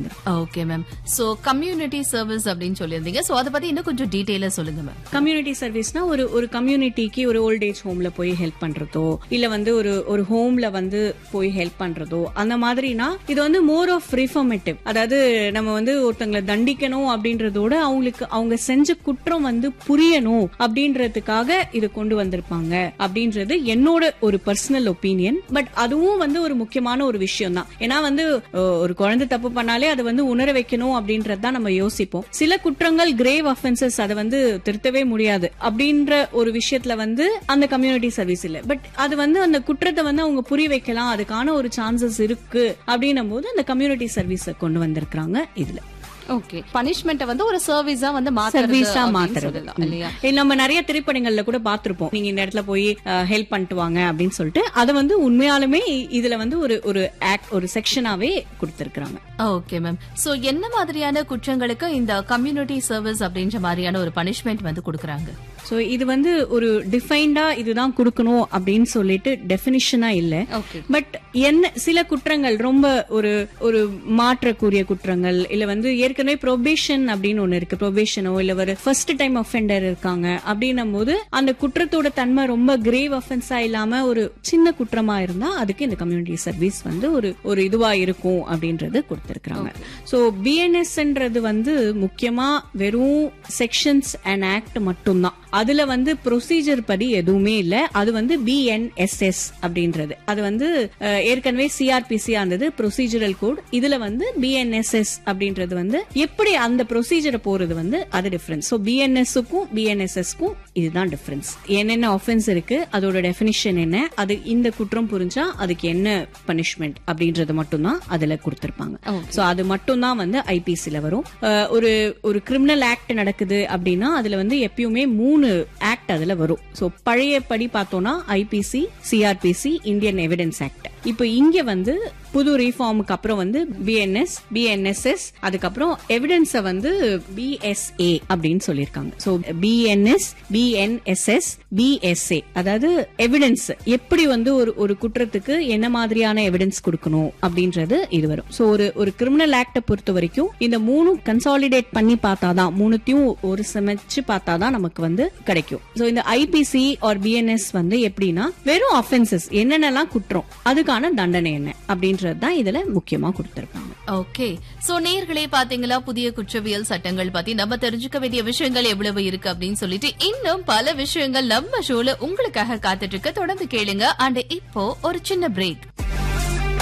வந்துரும் okay ma'am so community service அப்படின்னு சொல்லியிருந்தீங்க சோ அதை பத்தி இன்னும் கொஞ்சம் டீடைலா சொல்லுங்க மேம் கம்யூனிட்டி சர்வீஸ்னா ஒரு ஒரு கம்யூனிட்டிக்கு ஒரு ஓல்ட் ஏஜ் ஹோம்ல போய் ஹெல்ப் பண்றதோ இல்ல வந்து ஒரு ஒரு ஹோம்ல வந்து போய் ஹெல்ப் பண்றதோ அந்த மாதிரினா இது வந்து மோர் ஆஃப் ரிஃபர்மேட்டிவ் அதாவது நம்ம வந்து ஒருத்தங்களை தண்டிக்கணும் அப்படின்றதோட அவங்களுக்கு அவங்க செஞ்ச குற்றம் வந்து புரியணும் அப்படின்றதுக்காக இது கொண்டு வந்திருப்பாங்க அப்படின்றது என்னோட ஒரு பர்சனல் ஒப்பீனியன் பட் அதுவும் வந்து ஒரு முக்கியமான ஒரு விஷயம் தான் ஏன்னா வந்து அஹ், ஒரு குழந்தை தப்பு பண்ணாலே அதை வந்து உணர வைக்கணும் அப்படின்றது தான் நம்ம யோசிப்போம் சில குற்றங்கள் கிரேவ் அஃபென்சஸ் அதை வந்து திருத்தவே முடியாது அப்படின்ற ஒரு விஷயத்துல வந்து அந்த கம்யூனிட்டி சர்வீஸ் இல்ல பட் அது வந்து அந்த குற்றத்தை வந்து அவங்க புரிய வைக்கலாம் அதுக்கான ஒரு சான்சஸ் இருக்கு அப்படின்னும் போது அந்த கம்யூனிட்டி சர்வீஸ கொண்டு வந்திருக்காங்க இதுல ஓகே பனிஷ்மெண்ட் வந்து ஒரு சர்வீஸா வந்து சர்வீஸா மாத்துறது மாத்துறது சொல்லலாம் இல்லையா இல்ல, நம்ம நிறைய திரைப்படங்கள்ல கூட பாத்திருப்போம் நீங்க இந்த இடத்துல போய் ஹெல்ப் பண்ணிட்டு வாங்க அப்படின்னு சொல்லிட்டு அதை வந்து உண்மையாலுமே இதுல வந்து ஒரு ஒரு ஆக்ட் ஒரு செக்ஷனாவே கொடுத்திருக்காங்க ஓகே மேம் சோ என்ன மாதிரியான குற்றங்களுக்கு இந்த கம்யூனிட்டி சர்வீஸ் அப்படின்ற மாதிரியான ஒரு பனிஷ்மெண்ட் வந்து கொடுக்கறாங்க சோ இது வந்து ஒரு டிஃபைன்டா இதுதான் கொடுக்கணும் அப்படின்னு சொல்லிட்டு டெபினிஷனா இல்ல ஓகே பட் என்ன சில குற்றங்கள் ரொம்ப ஒரு ஒரு மாற்றக்கூடிய குற்றங்கள் இல்ல வந்து ஏற்கனவே ப்ரொபேஷன் அப்படின்னு ஒண்ணு இருக்கு ப்ரொபேஷனோ இல்ல ஒரு ஃபர்ஸ்ட் டைம் அஃபெண்டர் இருக்காங்க அப்படின்னும் போது அந்த குற்றத்தோட தன்மை ரொம்ப கிரேவ் அஃபென்ஸா இல்லாம ஒரு சின்ன குற்றமா இருந்தா அதுக்கு இந்த கம்யூனிட்டி சர்வீஸ் வந்து ஒரு ஒரு இதுவா இருக்கும் அப்படின்றது கொடுத்திருக்காங்க சோ பிஎன்எஸ்ன்றது வந்து முக்கியமா வெறும் செக்ஷன்ஸ் அண்ட் ஆக்ட் மட்டும்தான் அதுல வந்து ப்ரொசீஜர் படி எதுவுமே இல்ல அது வந்து பிஎன்எஸ்எஸ் அப்படின்றது அது வந்து அஹ், ஏற்கனவே சிஆர்பிசி இருந்தது ப்ரொசீஜரல் கோட் இதுல வந்து பிஎன்எஸ்எஸ் அப்படின்றது வந்து எப்படி அந்த ப்ரொசீஜரை போறது வந்து அது டிஃபரன்ஸ் ஸோ பிஎன்எஸ்க்கும் பிஎன்எஸ்எஸ்க்கும் இதுதான் டிஃபரன்ஸ் என்னென்ன ஆஃபென்ஸ் இருக்கு அதோட டெஃபினிஷன் என்ன அது இந்த குற்றம் புரிஞ்சா அதுக்கு என்ன பனிஷ்மெண்ட் அப்படின்றது மட்டும்தான் அதுல கொடுத்திருப்பாங்க சோ அது மட்டும்தான் வந்து ஐபிசில வரும் அஹ், ஒரு ஒரு கிரிமினல் ஆக்ட் நடக்குது அப்படின்னா அதுல வந்து எப்பயுமே மூணு ஆக்ட் அதுல வரும் சோ பழைய படி பார்த்தோம்னா IPC CrPC Indian evidence act இப்போ இங்க வந்து புது ரீஃபார்முக்கு அப்புறம் வந்து பிஎன்எஸ் பிஎன்எஸ்எஸ் அதுக்கப்புறம் எவிடன்ஸ வந்து பிஎஸ்ஏ அப்படின்னு சொல்லியிருக்காங்க சோ பிஎன்எஸ் பிஎன்எஸ்எஸ் பிஎஸ்ஏ அதாவது எவிடன்ஸ் எப்படி வந்து ஒரு ஒரு குற்றத்துக்கு என்ன மாதிரியான எவிடன்ஸ் கொடுக்கணும் அப்படின்றது இது வரும் சோ ஒரு ஒரு கிரிமினல் ஆக்ட பொறுத்த வரைக்கும் இந்த மூணும் கன்சாலிடேட் பண்ணி பார்த்தாதான் மூணுத்தையும் ஒரு சமைச்சு பார்த்தாதான் நமக்கு வந்து கிடைக்கும் சோ இந்த ஐபிசி ஆர் பிஎன்எஸ் வந்து எப்படின்னா வெறும் அஃபென்சஸ் என்னென்னலாம் குற்றம் அதுக்கான தண்டனை என்ன அப்படின்றது தான் இதுல முக்கியமா கொடுத்திருக்காங்க ஓகே சோ நேர்களே பாத்தீங்களா புதிய குற்றவியல் சட்டங்கள் பத்தி நம்ம தெரிஞ்சுக்க வேண்டிய விஷயங்கள் எவ்வளவு இருக்கு அப்படின்னு சொல்லிட்டு இன்னும் பல விஷயங்கள் நம்ம ஷோல உங்களுக்காக காத்துட்டு இருக்கு தொடர்ந்து கேளுங்க அண்ட் இப்போ ஒரு சின்ன பிரேக்